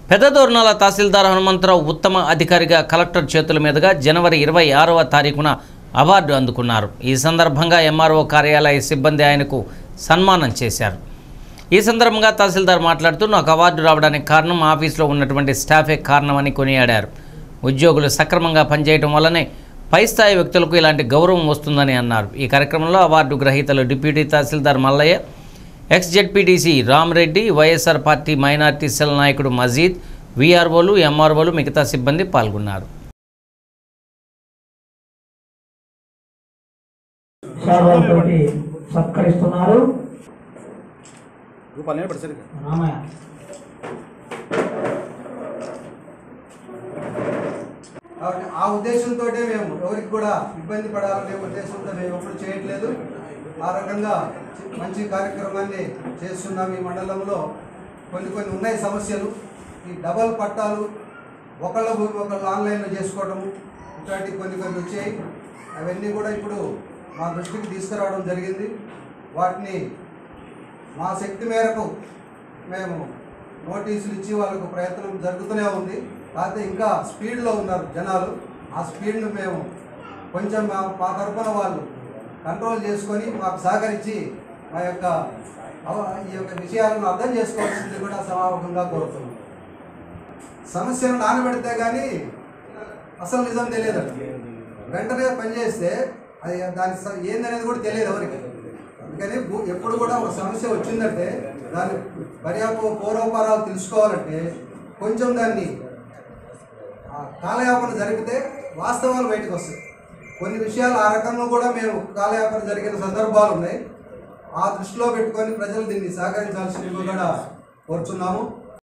పెద్దదోర్నాల తహసీల్దార్ హనుమంతరావు ఉత్తమ అధికారిగా కలెక్టర్ చేతుల మీదుగా జనవరి ఇరవై ఆరవ తారీఖున అవార్డు అందుకున్నారు ఈ సందర్భంగా ఎంఆర్ఓ కార్యాలయ సిబ్బంది ఆయనకు సన్మానం చేశారు ఈ సందర్భంగా తహసీల్దార్ మాట్లాడుతూ నాకు అవార్డు రావడానికి కారణం ఆఫీస్లో ఉన్నటువంటి స్టాఫే కారణమని కొనియాడారు ఉద్యోగులు సక్రమంగా పనిచేయడం వల్లనే పై స్థాయి వ్యక్తులకు ఇలాంటి గౌరవం వస్తుందని అన్నారు ఈ కార్యక్రమంలో అవార్డు గ్రహీతలు deputy tahsildar Mallaiah ex ZPTC Ramareddy YSR party minority cell నాయకుడు మజీద్ వీఆర్ఓలు ఎంఆర్ఓలు మిగతా సిబ్బంది పాల్గొన్నారు శాలువాలతోటి సత్కరిస్తున్నారు రూపాయలు నిలబడి సరిగ్గా రామయ్య కాబట్టి ఆ ఉద్దేశంతో మేము ఎవరికి కూడా ఇబ్బంది పడాలనే ఉద్దేశంతో మేము ఎప్పుడు చేయట్లేదు ఆ రకంగా మంచి కార్యక్రమాన్ని చేస్తున్నాం ఈ మండలంలో కొన్ని కొన్ని ఉన్నాయి సమస్యలు ఈ డబల్ పట్టాలు ఒకళ్ళ భూమి ఒకళ్ళు ఆన్లైన్లో చేసుకోవడము ఇట్లాంటివి కొన్ని కొన్ని వచ్చాయి అవన్నీ కూడా ఇప్పుడు మా దృష్టికి తీసుకురావడం జరిగింది వాటిని మా శక్తి మేరకు మేము నోటీసులు ఇచ్చి వాళ్ళకు ప్రయత్నం జరుగుతూనే ఉంది కాకపోతే ఇంకా స్పీడ్లో ఉన్నారు జనాలు ఆ స్పీడ్ను మేము కొంచెం మా మా తరఫున వాళ్ళు కంట్రోల్ చేసుకొని మాకు సహకరించి మా యొక్క అవ- ఈ యొక్క విషయాలను అర్థం చేసుకోవాల్సింది కూడా సమాపకంగా కోరుతున్నాం సమస్యను నానబెడితే కానీ అసలు నిజం తెలియదు వెంటనే పనిచేస్తే అది దాని స- ఏందనేది కూడా తెలియదు ఎవరికి అందుకని భూ- ఎప్పుడు కూడా ఒక సమస్య వచ్చిందంటే దాని పర్యాప పూర్వపరాలు తెలుసుకోవాలంటే కొంచెం దాన్ని ఆ కాలయాపన జరిగితే వాస్తవాలు బయటకు వస్తాయి కొన్ని విషయాలు ఆ రకంగా కూడా మేము కాలయాపన జరిగిన సందర్భాలు ఉన్నాయి ఆ దృష్టిలో పెట్టుకొని ప్రజలు దీన్ని సహకరించాల్సింది కూడా కోరుచున్నాము